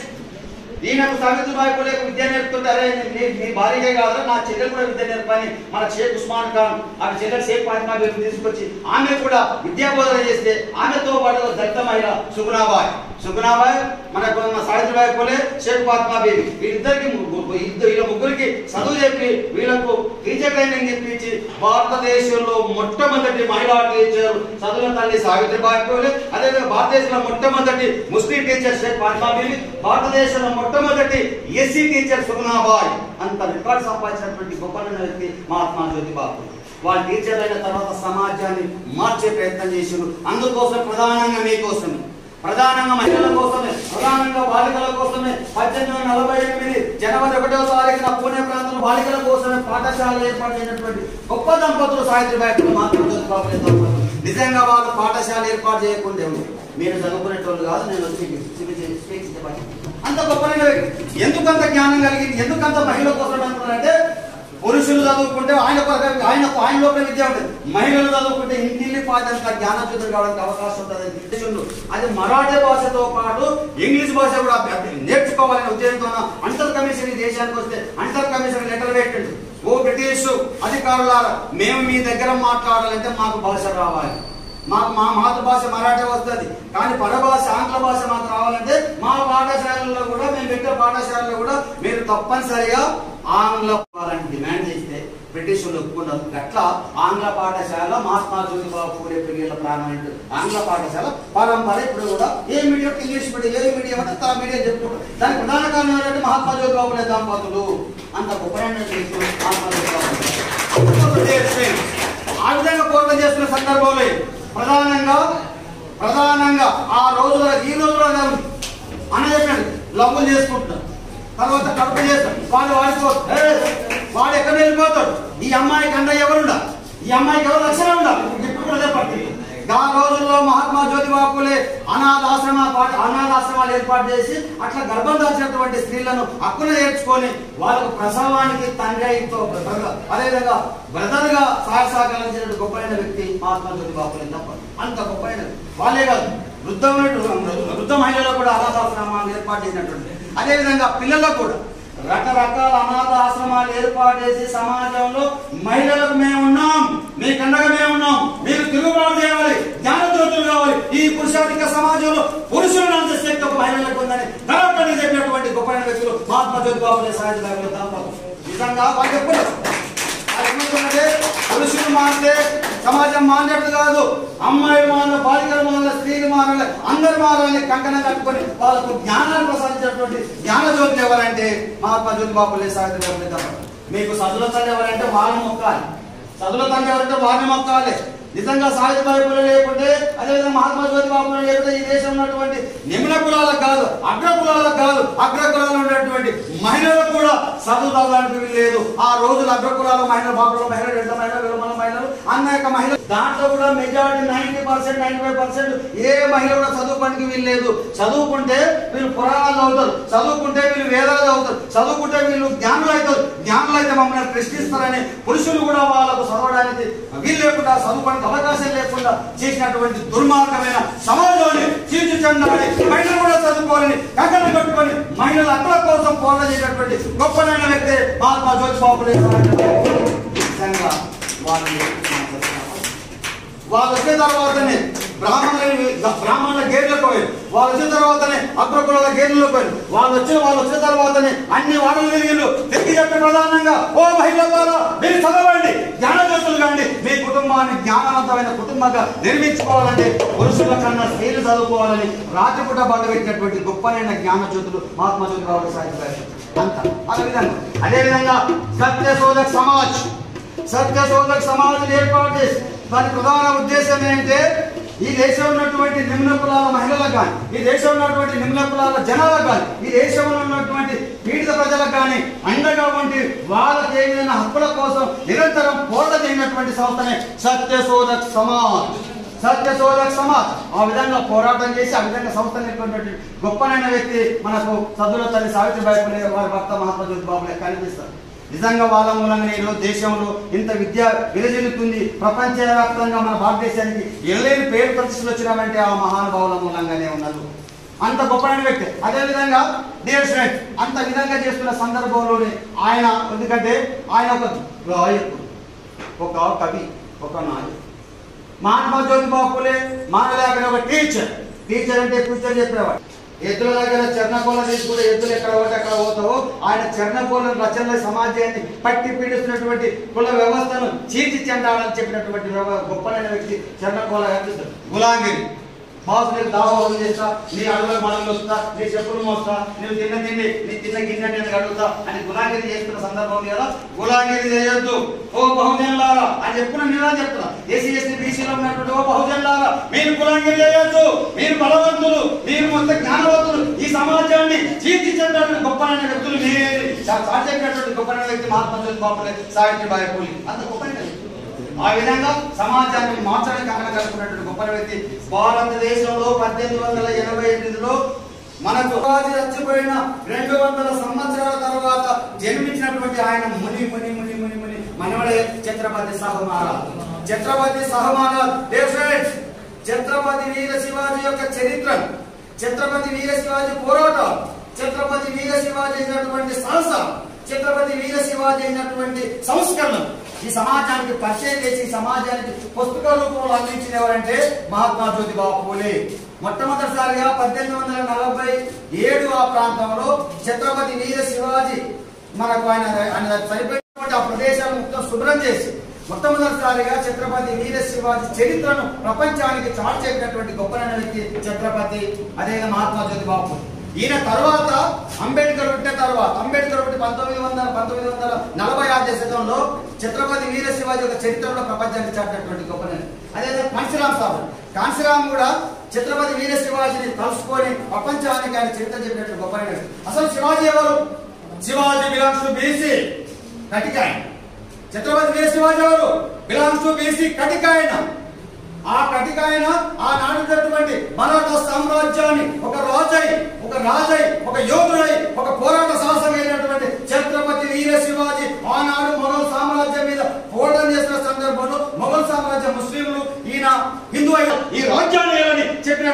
B: ఈయనకు సావిత్రిబాయి పూలే విద్య నేర్పుతుంటారే నీ నీ భార్యకే కాదు నా చెల్లెలు కూడా విద్య నేర్పని మన షేక్ ఉస్మాన్ ఖాన్ ఆమె చెల్లెలు షేక్ ఫాతిమా బేబీ తీసుకొచ్చి ఆమె కూడా విద్యా బోధన చేస్తే ఆమెతో పాటు దళిత మహిళ సుగుణాబాయ్ సుగుణాబాయ్ మనకు మన సావిత్రిబాయి పూలే షేక్ ఫాతిమా బేబీ వీళ్ళిద్దరికి ము- ఇద్దరు వీళ్ళ ముగ్గురికి చదువు చెప్పి వీళ్ళకు టీచర్ ట్రైనింగ్ ఇప్పించి భారతదేశంలో మొట్టమొదటి మహిళా టీచర్ చదువుల తల్లి సావిత్రిబాయి పూలే అదేవిధంగా భారతదేశంలో మొట్టమొదటి ముస్లిం టీచర్ షేక్ ఫాతిమా బీబీ భారతదేశంలో మొట్టమొదటి ఎస్సీ టీచర్ సుగుణాబాయ్ అంత రికార్డు సంపాదించినటువంటి గొప్ప వ్యక్తి మహాత్మా జ్యోతిబాబు వాళ్ళ టీచర్ అయిన తర్వాత సమాజాన్ని మార్చే ప్రయత్నం చేసారు అందుకోసం ప్రధానంగా మీకోసమే ప్రధానంగా మహిళల కోసమే ప్రధానంగా బాలికల కోసమే పద్దెనిమిది వందల నలభై ఎనిమిది జనవరి ఒకటో తారీఖున పూణే ప్రాంతంలో బాలికల కోసమే పాఠశాల ఏర్పాటు చేసినటువంటి గొప్ప దంపతులు సావిత్రిబాయి పూలే మహాత్మా జ్యోతిబాబు దంపతులు నిజంగా వాళ్ళు పాఠశాల ఏర్పాటు చేయకుండా ఉంది. మీరు చదువుకునేటోళ్ళు కాదు నేను వచ్చి చూపించే- చూపించే పని. అంత గొప్పనైన వ్యక్తి ఎందుకు అంత జ్ఞానం కలిగింది ఎందుకు అంత మహిళల కోసం అంటున్నారంటే పురుషులు చదువుకుంటే ఆయన కొరకు- ఆయన ఆయన లోపల విద్య ఉంటుంది మహిళలు చదువుకుంటే ఇంటిల్లి పాదంత జ్ఞానచ్యుతులు కావడానికి అవకాశం ఉంటుంది అని ఉద్దేశంలో అది మరాఠీ భాషతో పాటు ఇంగ్లీష్ భాష కూడా అభ్య- నేర్చుకోవాలనే ఉద్దేశంతో అంటర్ కమిషన్ ఈ దేశానికి వస్తే అంటర్ కమిషన్ లెటర్ పెట్టండి ఓ బ్రిటిష్ అధికారులారా మేము మీ దగ్గర మాట్లాడాలంటే మాకు భాష రావాలి మాకు మా మాతృభాష మరాఠీ వస్తుంది కానీ పరభాష ఆంగ్ల భాష మాకు రావాలంటే మా పాఠశాలలో కూడా మేము పెట్టే పాఠశాలలో కూడా మీరు తప్పనిసరిగా ఆంగ్ల వాళ్ళని డిమాండ్ చేస్తే బ్రిటిష్ వాళ్ళు ఒప్పుకున్నారు అట్లా ఆంగ్ల పాఠశాల మహాత్మా జ్యోతిబాబు పూలే పిల్లల ప్రాణమైనట్టు ఆంగ్ల పాఠశాల పరంపర ఇప్పుడు కూడా ఏ మీడియం ఇంగ్లీష్ మీడియం ఏ మీడియం అంటే తన మీడియం చెప్పుకుంటారు దానికి ప్రధాన కారణం ఏంటంటే మహాత్మా జ్యోతిబాబు పూలే దంపతులు అంత గొప్పమైన వ్యక్తులు మహాత్మా జ్యోతిబాబు పూలే. ఆ విధంగా పోరాటం చేస్తున్న సందర్భంలో ప్రధానంగా ప్రధానంగా ఆ రోజుల ఈ రోజులో కాదు. అన్న చెప్పాడు లవ్వులు చేసుకుంటున్నారు తర్వాత కడుపు చేస్తాడు వాడు వాడిపోతాడు ఏ, వాడు ఎక్కడ వెళ్ళిపోతాడు ఈ అమ్మాయికి అండ ఎవరుండా ఈ అమ్మాయికి ఎవరు లక్షణం ఉండా ఇప్పుడు కూడా చెప్పండి ఆ రోజుల్లో మహాత్మా జ్యోతిబా పూలే అనాథాశ్రమ పాట- అనాథాశ్రమాలు ఏర్పాటు చేసి అట్లా గర్భం దాల్చినటువంటి స్త్రీలను హక్కున చేర్చుకొని వాళ్ళకు ప్రసవానికి తండ్రి అయితో బ్రదర్- అదేవిధంగా బ్రదర్ గా సహాయ సహకారం చేసిన గొప్పైన వ్యక్తి మహాత్మా జ్యోతిబా పూలే తప్ప అంత గొప్పైన వాళ్ళే కాదు వృద్ధమైన వృద్ధ మహిళలకు కూడా అనాథాశ్రమాలు ఏర్పాటు చేసినటువంటి అదేవిధంగా పిల్లలకు కూడా రకరకాల అనాథ ఆశ్రమాలు ఏర్పాటు చేసి సమాజంలో మహిళలకు మేము ఉన్నాం మీ కండగా మేము ఉన్నాం మీరు తిరుగుబాటు చేయాలి జ్ఞానజ్యోతులు కావాలి ఈ పురుషాధిక సమాజంలో పురుషులను అంత శక్తి ఒక మహిళలకు ఉందని ధనపడి చెప్పినటువంటి గొప్ప వ్యక్తులు మహాత్మా జ్యోతిబాబు సాయంత్రం నిజంగా వాళ్ళు చెప్పలేదు అది ఏమవుతున్నది? పురుషులు మారితే సమాజం మారినట్టు కాదు అమ్మాయిలు మారాలి బాలికలు మారాలి స్త్రీలు మారాలి అందరు మారాలి కంకణం కట్టుకొని వాళ్ళకు జ్ఞానాన్ని ప్రసాదించినటువంటి జ్ఞాన జ్యోతులు ఎవరంటే మహాత్మా జ్యోతి బాపులే సాయంత్రం మీకు చదువుల తల్లి ఎవరంటే వాళ్ళని మొక్కాలి చదువుల తండ్రి ఎవరంటే వారిని మొక్కాలి నిజంగా సాహిత్య బైబుల్ లేకుంటే అదేవిధంగా మహాత్మా జ్యోతి బాబు లేకుంటే ఈ దేశం ఉన్నటువంటి నిమ్న కులాలకు కాదు అగ్ర కులాలకు కాదు అగ్ర కులాలు ఉన్నటువంటి మహిళలకు కూడా చదువు చదవడానికి వీలు లేదు ఆ రోజులు అగ్ర కులాల మహిళలు బాబుల మహిళలు ఎంత మహిళలు విలువల మహిళలు అనేక మహిళలు దాంట్లో కూడా majority ninety percent ninety five percent ఏ మహిళ కూడా చదువుకోవడానికి వీలు లేదు చదువుకుంటే వీళ్ళు పురాణాలు చదువుతారు చదువుకుంటే వీళ్ళు వేదాలు చదువుతారు చదువుకుంటే వీళ్ళు జ్ఞానులు అవుతారు జ్ఞానులు అయితే మమ్మల్ని ప్రశ్నిస్తారని పురుషులు కూడా వాళ్ళకు చదవడానికి వీలు లేకుండా చదువుకోవడానికి అవకాశం లేకుండా చేసినటువంటి దుర్మార్గమైన సమాజాన్ని తీర్చిచెందాలని మహిళలు కూడా చదువుకోవాలని కంకణం కట్టుకొని మహిళల హక్కుల కోసం పోరాటం చేసినటువంటి గొప్పనైన వ్యక్తి మహాత్మా జ్యోతి బాబు నిజంగా వాళ్ళని వాళ్ళు వచ్చిన తర్వాతనే బ్రాహ్మణుల బ్రాహ్మణుల గేర్లకు పోయి వాళ్ళు వచ్చిన తర్వాతనే అగ్రకుల గేర్లకు పోయి వాళ్ళు వచ్చిన వాళ్ళు వచ్చిన తర్వాతనే అన్ని వాడలు తిరిగిళ్ళు తిరిగి చెప్పి ప్రధానంగా ఓ మహిళలారా మీరు చదవండి జ్ఞానజ్యోతులు కండి మీ కుటుంబాన్ని జ్ఞానవంతమైన కుటుంబంగా నిర్మించుకోవాలంటే పురుషుల కన్నా స్త్రీలు చదువుకోవాలని రాత్రిపూట బండ పెట్టినటువంటి గొప్పనైన జ్ఞానజ్యోతులు మహాత్మా జ్యోతిరావు సాహిత్య అంత అదే విధంగా అదే విధంగా సత్య శోధక సమాజ్ సత్య శోధక సమాజం ఏర్పాటు చేసి దాని ప్రధాన ఉద్దేశం ఏంటంటే ఈ దేశంలో ఉన్నటువంటి నిమ్న కులాల మహిళలకు కానీ ఈ దేశంలో ఉన్నటువంటి నిమ్న కులాల జనాలకు కానీ ఈ దేశంలో ఉన్నటువంటి పీడిత ప్రజలకు కానీ అండగా ఉండి వాళ్ళకి ఏ విధంగా హక్కుల కోసం నిరంతరం పోరాట చేయనటువంటి సంస్థనే సత్య శోధక్ సమాజ్ సత్య శోధక్ సమాజ్ ఆ విధంగా పోరాటం చేసి ఆ విధంగా సంస్థ నెలకొన్నటువంటి గొప్పనైన వ్యక్తి మనకు సద్దుల తల్లి సావిత్రిబాయి పులే వారి భర్త మహాత్మా జ్యోతి బాబులే కనిపిస్తారు నిజంగా వాళ్ళ మూలంగా ఈరోజు దేశంలో ఇంత విద్య విరజిల్లుతుంది ప్రపంచవ్యాప్తంగా మన భారతదేశానికి ఎల్లేని పేరు ప్రతిష్టలు వచ్చినామంటే ఆ మహానుభావుల మూలంగానే ఉన్నారు అంత గొప్పమైన వ్యక్తి అదేవిధంగా డియర్ స్టూడెంట్ అంత విధంగా చేస్తున్న సందర్భంలోనే ఆయన ఎందుకంటే ఆయన ఒక గాయకుడు ఒక కవి ఒక నాయకుడు మహాత్మా జ్యోతిబాబు పూలే మానవ ఒక టీచర్ టీచర్ అంటే ఫ్యూచర్ చెప్పేవాడు ఎద్దుల దగ్గర చర్ణకోల తీసుకుంటే ఎద్దులు ఎక్కడ పోతే అక్కడ పోతావో ఆయన చర్ణకోల రచనల సమాజాన్ని పట్టి పీడిస్తున్నటువంటి కుల వ్యవస్థను చీల్చి చెందాలని చెప్పినటువంటి వ్యవ- గొప్పనైన వ్యక్తి చర్ణకోల కనిపిస్తాడు గులాంగిరి బాసు నీకు దావాలు చేస్తా నీ అడుగులకు మనలు వస్తా నీ చెప్పులు మోస్తా నేను తిన్న తిండి నీ తిన్న గిన్నె నేను అడుగుతా అని గులాంగిరి చేస్తున్న సందర్భం ఉంది కదా గులాంగిరి చేయొద్దు ఓ బహుజనులారా అని చెప్పుకున్న నేను చెప్తున్నా ఏసీ ఎస్టీ బీసీలో ఉన్నటువంటి ఓ బహుజనులారా మీరు గులాంగిరి చేయొద్దు మీరు బలవంతులు మీరు మొత్తం జ్ఞానవంతులు ఈ సమాజాన్ని తీర్చిచెందాలని గొప్పనైన వ్యక్తులు మీరే సాధ్యమైనటువంటి గొప్పనైన వ్యక్తి మహాత్మా జ్యోతి బాపులే సావిత్రిబాయి పూలి అంత గొప్పనైన వ్యక్తి ఆ విధంగా సమాజాన్ని మార్చడానికి కారణం కలుపుకున్నటువంటి గొప్ప వ్యక్తి భారతదేశంలో పద్దెనిమిది వందల ఎనభై ఎనిమిదిలో మనకు రాజు చచ్చిపోయిన రెండు వందల సంవత్సరాల తర్వాత జన్మించినటువంటి ఆయన ముని ముని ముని ముని ముని మనవడే ఛత్రపతి సహమారాజ్ ఛత్రపతి సహమారాజ్ dear friends, ఛత్రపతి వీర శివాజీ యొక్క చరిత్ర ఛత్రపతి వీర శివాజీ పోరాటం ఛత్రపతి వీర శివాజీ అయినటువంటి సంస్థ ఛత్రపతి వీర శివాజీ అయినటువంటి సంస్కరణ ఈ సమాజానికి పరిచయం చేసి ఈ సమాజానికి పుస్తక రూపంలో అందించిన ఎవరంటే మహాత్మా జ్యోతిబాబు పూలే మొట్టమొదటిసారిగా పద్దెనిమిది వందల నలభై ఏడు ఆ ప్రాంతంలో ఛత్రపతి వీర శివాజీ మనకు ఆయన ఆయన చనిపోయినటువంటి ఆ ప్రదేశాలను మొత్తం శుభ్రం చేసి మొట్టమొదటిసారిగా ఛత్రపతి వీర శివాజీ చరిత్రను ప్రపంచానికి చాటు చెప్పినటువంటి గొప్పనైన వ్యక్తి ఛత్రపతి అదే మహాత్మా జ్యోతిబాబు పూలే. ఈయన తర్వాత అంబేద్కర్ పుట్టిన తర్వాత అంబేద్కర్ పుట్టి పంతొమ్మిది వందల పంతొమ్మిది వందల నలభై ఆరు దశకంలో ఛత్రపతి వీర శివాజీ యొక్క చరిత్రలో ప్రపంచానికి చాటినటువంటి గొప్పనైన అదే కాన్సీరామ్ సాబు కాన్సీరామ్ కూడా ఛత్రపతి వీర శివాజీని కలుసుకొని ప్రపంచానికి ఆయన చరిత్ర చెప్పినటువంటి గొప్పనైన వ్యక్తి. అసలు శివాజీ ఎవరు శివాజీ బిలాంగ్స్ టు బీసీ కటికాయన ఛత్రపతి వీర శివాజీ ఎవరు బిలాంగ్స్ టు బీసీ కటికాయన ఆ కటికాయన ఆ నాడున్నటువంటి మరాఠా సామ్రాజ్యాన్ని ఒక రాజై ఒక రాజై ఒక యోధుడై ఒక పోరాట సాహసమైనటువంటి ఛత్రపతి వీర శివాజీ ఆనాడు మొఘల్ సామ్రాజ్యం మీద పోరాటం చేసిన సందర్భంలో మొఘల్ సామ్రాజ్య ముస్లింలు ఈయన హిందూ అయిన ఈ రాజ్యాన్ని ఏలని చెప్పినటువంటి గొప్ప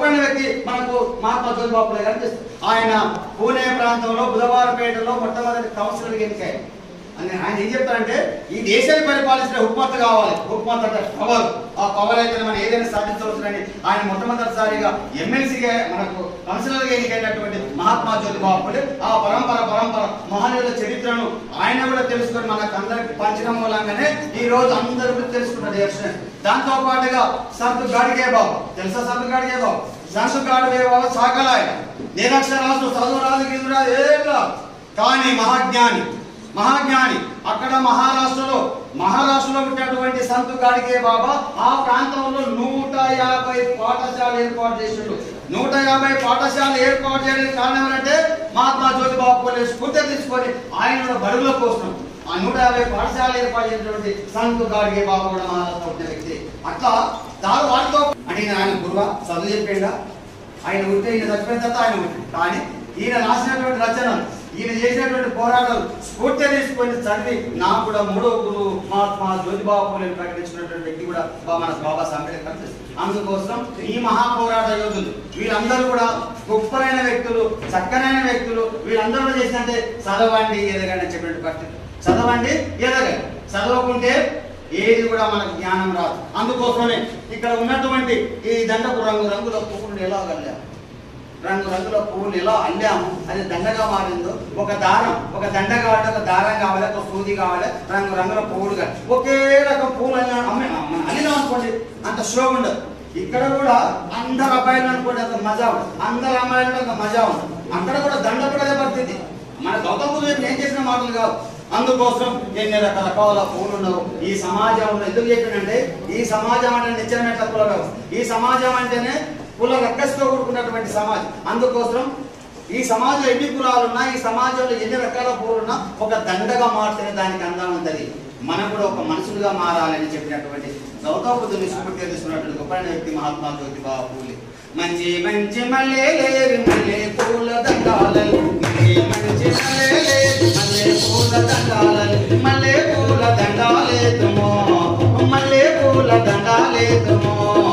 B: గొప్పైన వ్యక్తి మనకు మహాత్మా జ్యోతిబాబు పూలే కనిపిస్తుంది ఆయన పూణే ప్రాంతంలో బుధవారపేటలో మొట్టమొదటి కౌన్సిలర్ ఎన్నికయ్యారు అని ఆయన ఏం చెప్తారంటే ఈ దేశాన్ని పరిపాలించిన హుక్మత్ కావాలి హుక్మత్ అంటే పవర్ ఆ పవర్ అయితే మనం ఏదైనా సాధించవచ్చునని ఆయన మొట్టమొదటిసారిగా ఎమ్మెల్సీగా మనకు కౌన్సిలర్గా ఎన్నికైనటువంటి మహాత్మా జ్యోతిబాబు ఫులే ఆ పరంపర పరంపర మహనీయుల చరిత్రను ఆయన కూడా తెలుసుకొని మనకు అందరికి పంచడం మూలంగానే ఈ రోజు అందరూ కూడా తెలుసుకున్నారు దర్శనం దాంతో పాటుగా సంతు గాడిగే బాబు తెలుసా సంతు గాడిగే బాబు సంతు గాడిగే బాబు సాకల ఆయన నిరక్షరాలు చదువు రాదు గిదురు రాదు ఏం రాదు కానీ మహాజ్ఞాని మహాజ్ఞాని అక్కడ మహారాష్ట్రలో మహారాష్ట్రలో పుట్టినటువంటి సంతు గాడికే బాబా ఆ ప్రాంతంలో నూట యాభై పాఠశాల ఏర్పాటు చేసిండు నూట యాభై పాఠశాల ఏర్పాటు చేయడానికి కారణం ఏంటంటే మహాత్మా జ్యోతిబాబు పూలే స్ఫూర్తి తీసుకొని ఆయన కూడా బడుగుల కోసం ఆ నూట యాభై పాఠశాల ఏర్పాటు చేసినటువంటి సంతు గాడికే బాబా కూడా మహారాష్ట్ర పుట్టిన వ్యక్తి అట్లా దాని వాటితో అంటే ఈయన ఆయన గురువా చదువు చెప్పిండా ఆయన ఉంటే ఈయన చచ్చిపోయిన తర్వాత ఆయన ఉంటుంది కానీ ఈయన రాసినటువంటి రచనలు ఈయన చేసినటువంటి పోరాటాలు స్ఫూర్తి తీసుకొని చదివి నాకు కూడా మూడో గురువు మహాత్మా జ్యోతిబాబు పూలేని ప్రకటించినటువంటి వ్యక్తి కూడా బా- మన బాబాసాహెబ్ అంబేద్కర్ కనిపిస్తుంది అందుకోసం ఈ మహాపోరాట యోధులు వీళ్ళందరూ కూడా గొప్పలైన వ్యక్తులు చక్కనైన వ్యక్తులు వీళ్ళందరూ కూడా చేసినంటే చదవండి ఎదగండి అని చెప్పినట్టు పరిస్థితి చదవండి ఎదగండి చదవకుంటే ఏది కూడా మనకు జ్ఞానం రాదు అందుకోసమే ఇక్కడ ఉన్నటువంటి ఈ దండపు రంగు రంగుల పువ్వులు ఎలా వెళ్ళాము రంగు రంగుల పువ్వులు ఎలా అల్లాము అది దండగా మారిందో ఒక దారం ఒక దండ కావాలి ఒక దారం కావాలి ఒక సూది కావాలి రంగు రంగుల పువ్వులు కావాలి ఒకే రకం పువ్వులు అల్లా అమ్మే మనం అల్లినాం అనుకోండి అంత షో ఉండదు ఇక్కడ కూడా అందరు అబ్బాయిలు అనుకోండి అంత మజా ఉండదు అందరు అమ్మాయిలు అంత మజా ఉండదు అక్కడ కూడా దండ కూడా అదే పరిస్థితి మన గౌతమ బుద్ధుడు చెప్పిన ఏం చేసిన మాటలు కావు అందుకోసం ఎన్ని రకరకాల పూలు ఉండవు ఈ సమాజంలో ఎందుకు చెప్పినంటే ఈ సమాజం అంటే నిత్యమైన కుల వ్యవస్థ ఈ సమాజం అంటేనే కుల రక్కస్తో కూడుకున్నటువంటి సమాజం అందుకోసం ఈ సమాజంలో ఎన్ని కులాలు ఉన్నా ఈ సమాజంలో ఎన్ని రకాల పూలు ఉన్నా ఒక దండగా మారితేనే దానికి అందం ఉంటుంది మనం కూడా ఒక మనుషులుగా మారాలని చెప్పినటువంటి గౌతమ బుద్ధుని స్ఫూర్తిగా తీసుకున్నటువంటి గొప్ప వ్యక్తి మహాత్మా జ్యోతిబా పూలే మంచి మంచి మల్లె లేవి మల్లె పూల దండాలలు మంచి మంచి మల్లె లేవి మల్లె పూల దండాలలు మల్లె పూల దండాలేతుమో మల్లె పూల దండాలేతుమో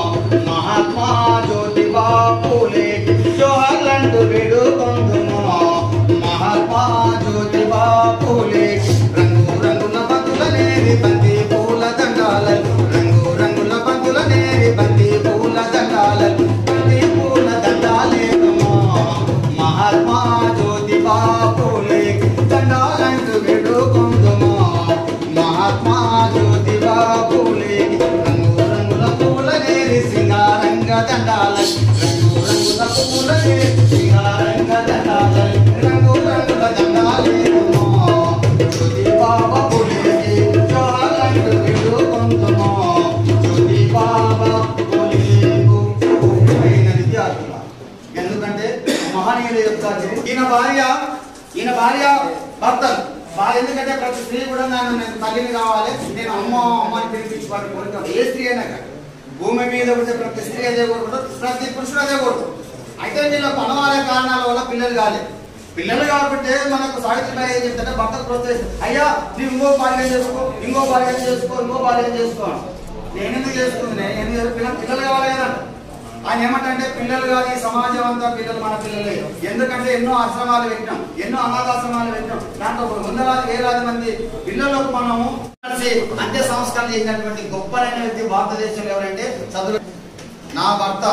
B: మహాత్మా జ్యోతిబా పూలే జోహర్లంటూ వేడుకొందుమో మహాత్మా జ్యోతిబా పూలే రంగు రంగుల బంతుల నేరి బంతి పూల దండాలలు రంగు రంగుల బంతుల నేరి బంతి పూల దండాలలు బంతి పూల దండాలేనుమో మహాత్మా జ్యోతిబా పూలే దండాలంటూ వేడుకొందుమో మహాత్మా జ్యోతిబా పూలే రంగు రంగుల పూల నేరి సింగారంగ దండాల రంగు రంగుల పూల నేరి సింగారంగ దండాల రంగు రంగుల దండాలేనుమో జ్యోతి బాబా పూలేకి జ్వాలంటు విడుకొందుమో జ్యోతి బాబా పూలేకు అయిన విద్యార్థుల ఎందుకంటే మహనీయుల యొక్క చరిత్ర. ఈయన భార్య ఈయన భార్య భర్తలు భార్య ఎందుకంటే ప్రతి స్త్రీ కూడా నన్ను నేను తల్లిని కావాలి నేను అమ్మ అమ్మ అని పిలిపించి వారి కోరిక ఏ స్త్రీ అయినా కానీ భూమి మీద ఉండే ప్రతి స్త్రీ అదే కోరుకుంటారు ప్రతి పురుషుడు అదే కోరుకుంటారు అయితే వీళ్ళకు అనవాలే కారణాల వల్ల పిల్లలు కాలేదు పిల్లలు కాబట్టి మనకు సావిత్రిబాయి ఏం చెప్తారంటే భర్తకు ప్రోత్సహిస్తారు అయ్యా నువ్వు ఇంకో భార్య చేసుకో ఇంకో భార్య చేసుకో ఇంకో భార్య చేసుకో నేను ఎందుకు చేసుకుంది నేను ఎందుకు చేసుకో? పిల్లలు పిల్లలు కావాలి కదా ఆయన ఏమంటే పిల్లలు కాదు ఈ సమాజం అంతా పిల్లలు మన పిల్లలే ఎందుకంటే ఎన్నో ఆశ్రమాలు పెట్టినాం ఎన్నో అనాథాశ్రమాలు పెట్టినాం దాంట్లో ఒక వందలాది వేలాది మంది పిల్లలకు మనము కలిసి అంత్య సంస్కారం చేసినటువంటి గొప్పలైన వ్యక్తి భారతదేశంలో ఎవరంటే చదువు నా భర్త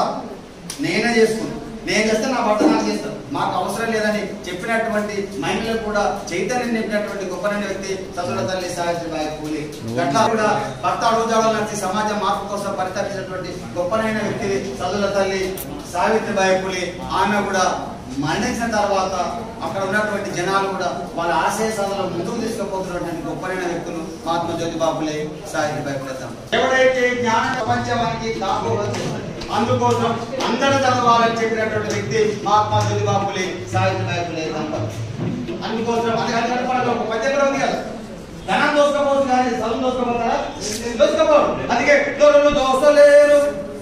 B: నేనే చేసుకున్నాను నేను చేస్తే నా భర్త నాకు చేస్తాను మాకు అవసరం లేదని చెప్పినటువంటి మహిళలు కూడా చైతన్యం నింపినటువంటి గొప్పనైన వ్యక్తి చదువుల తల్లి సావిత్రిబాయి పూలి అట్లా కూడా భర్త అడుగుజాడలు నడిచి సమాజ మార్పు కోసం పరితపించినటువంటి గొప్పనైన వ్యక్తి చదువుల తల్లి సావిత్రిబాయి పూలి ఆమె కూడా మరణించిన తర్వాత అక్కడ ఉన్నటువంటి జనాలు కూడా వాళ్ళ ఆశయ సాధనలు ముందుకు తీసుకుపోతున్నటువంటి గొప్పనైన వ్యక్తులు మహాత్మా జ్యోతిబాబులే సావిత్రిబాయి పూలే ఎవరైతే జ్ఞాన ప్రపంచానికి కాబోవచ్చు అందుకోసం అందరూ చదవాలని చెప్పినటువంటి వ్యక్తి మహాత్మా జ్యోతిబాబులే సావిత్రిబాయి పూలే దంపతులు అందుకోసం అది అది మనకు ఒక పద్యం కూడా ఉంది కదా ధనం దోసుకోవచ్చు కానీ చదువు దోసుకోపోతారా దోసుకోపోరు అందుకే దొరలు దోసలేరు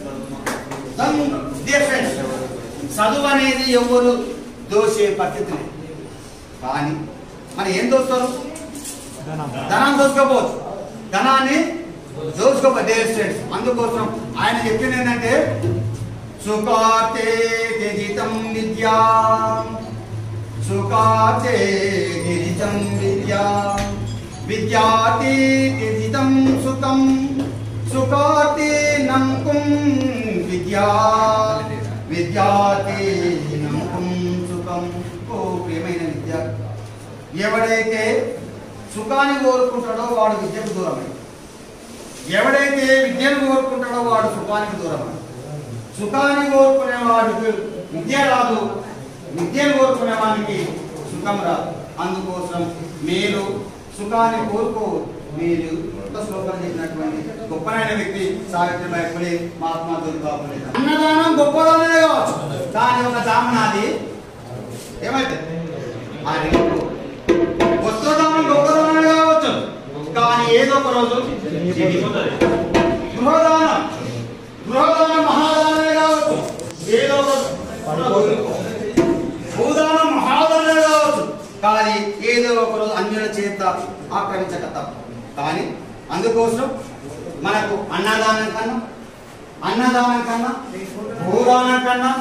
B: డియర్ ఫ్రెండ్స్ చదువు అనేది ఎవరు దోసే పరిస్థితి లేదు కానీ మరి ఏం దోస్తారు ధనాన్ని దోసుకోపోవచ్చు ధనాన్ని దోసుకోపో డియర్ ఫ్రెండ్స్ అందుకోసం ఆయన చెప్పింది ఏంటంటే సుఖాతే త్యజితం విద్యా సుఖాతే త్యజితం విద్యా విద్యాతి త్యజితం సుఖం సుఖాతి నంకుం విద్యా విద్యాతి నంకుం సుఖం ఓ ప్రియమైన విద్యార్థి ఎవడైతే సుఖాన్ని కోరుకుంటాడో వాడు విద్యకు దూరమై ఎవడైతే విద్యను కోరుకుంటాడో వాడు సుఖానికి దూరమై సుఖాన్ని కోరుకునే వాడికి విద్య రాదు విద్యను కోరుకునే వానికి సుఖం రాదు అందుకోసం మీరు సుఖాన్ని కోరుకో మీరు కొత్త శ్లోకం చేసినటువంటి గొప్పనైన వ్యక్తి సావిత్రిబాయి పులే మహాత్మా జ్యోతిబా పులే అన్నదానం గొప్పదనే కావచ్చు కానీ ఒక జామనాది ఏమైతే ఆ రెండు వస్త్రదానం గొప్పదానం కావచ్చు కానీ ఏదో ఒక రోజు చెడిపోతుంది గృహదానం గృహదానం మహాదానమే కావచ్చు ఏదో ఒక రోజు భూదానం మహాదానమే కావచ్చు కానీ ఏదో ఒక రోజు అన్యుల చేత ఆక్రమించక తప్ప కానీ అందుకోసం మనకు అన్నదానం కన్నా అన్నదానం కన్నా భూదానం కన్నా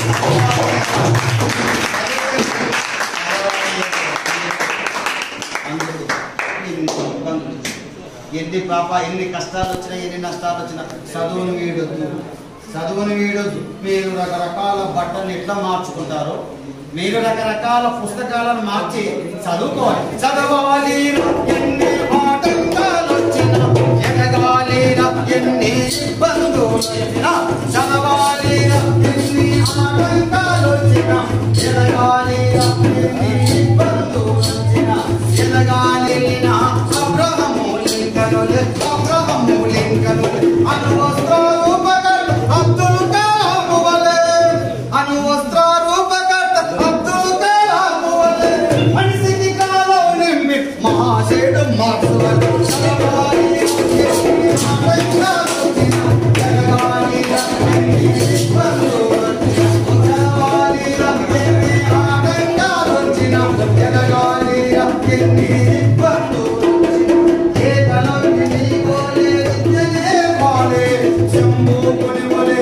B: అందుకు ఎన్ని ఇబ్బందులు ఎన్ని పాప ఎన్ని కష్టాలు వచ్చినా ఎన్ని నష్టాలు వచ్చినా చదువును వీడొద్దు చదువును వీడొద్దు మీరు రకరకాల బట్టలు ఎట్లా మార్చుకుంటారో మీరు రకరకాల పుస్తకాలను మార్చి చదువుకోవాలి చదవాలి ఎన్ని ఆటంకాలు వచ్చినా ఎదగాలి ఎన్ని ఇబ్బందులు వచ్చినా చదవాలి ఎన్ని ఆటంకాలు వచ్చినా ఎదగాలి ఎన్ని ఇబ్బందులు వచ్చినా ఎదగాలి అబ్రహము లింకనులు అబ్రహము లింకనులు అనువస్త్రారూపకర్త అబ్దుల్ కలాం వలె అనువస్త్రారూపకర్త అబ్దుల్ కలాం వలె మనిషికి కాలం నింపి మహాశయుడు మార్క్స్ వలె చదవాలి ఎన్ని ఆటంకాలు వచ్చినా, జరగాలి ఎన్ని ఇబ్బందులు వచ్చినా, చదవాలి ఎన్ని ఆటంకాలు వచ్చినా, జరగాలి ఎన్ని ఇబ్బందులు వచ్చినా, ఏ తలంకి నీకోలే విద్యలే వాలే, శంభు కొనివలే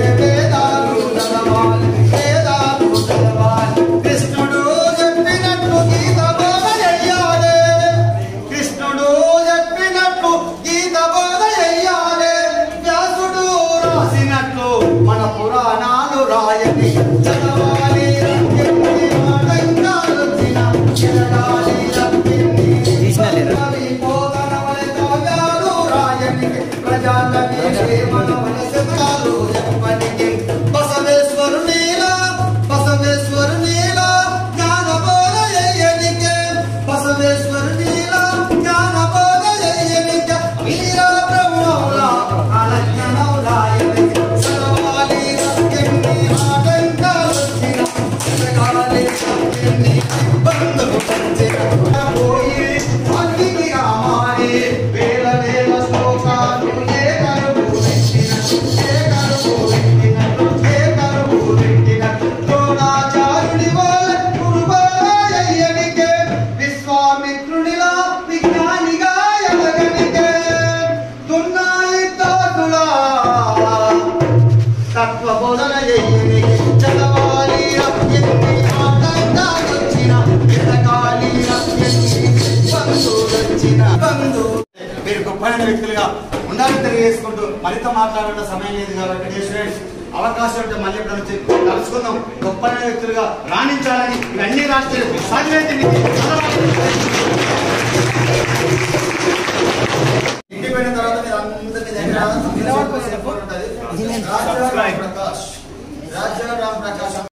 B: వేదాలు చదవాలి, వేదాలు చదవాలి. కృష్ణుడు చెప్పినట్టు గీత బోధ చెయ్యాలి కృష్ణుడు చెప్పినట్టు గీత బోధ చెయ్యాలి వ్యాసుడు రాసినట్లు మన పురాణాలు రాయని చదవాలి ఎన్ని ఆటంకాలు వచ్చినా చెరగాలి ఎన్ని కవి బోధనవలె కావ్యాలు రాయని ప్రజాకవి మనవల శతకాలు చెప్పనికి బసవేశ్వరునిలా బసవేశ్వరునిలా జ్ఞాన బోధ చెయ్యనికే బసవేశ్వరునిలా జ్ఞాన బోధ చెయ్యనికే వీర బ్రహ్మౌల అనజ్ఞనౌలాయని చదవాలి ఎన్ని ఆటంకాలు వచ్చినా జరగాలి ఎన్ని ఇబ్బందులు వచ్చినా పోయి అగ్నిగా మారి వేల వేల శ్లోకాలు ఏ కరువు పెట్టినట్టు ఏ కరువు పెట్టినట్టు ఏ కరువు పెట్టినట్టు ద్రోణాచార్యుడి వల్ల గురుబాయనికే విశ్వామిత్రునిలా విజ్ఞానిగా ఎదగనికే దున్నాయి తాకులా తత్వ బోధన చెయ్యని చదవాలి ఎన్ని ఆటంకాలు వచ్చిన ఎదగాలి ఎన్ని ఇబ్బందులు వచ్చిన బంధు మీరు గొప్పైన వ్యక్తులుగా ఉండాలని తెలియజేసుకుంటూ మరింత మాట్లాడే సమయం లేదు కాబట్టి dear students, అవకాశం ఉంటే మళ్ళీ ఎప్పుడు వచ్చి కలుసుకుందాం గొప్పైన వ్యక్తులుగా రాణించాలని ఇవన్నీ రాష్ట్ర సాధ్యమైతే మీకు చదవాలి. ఇంటికి పోయిన తర్వాత మీరు అందరినీ దగ్గర ఉంటుంది రాజారాం ప్రకాష్ రాజారాం ప్రకాష్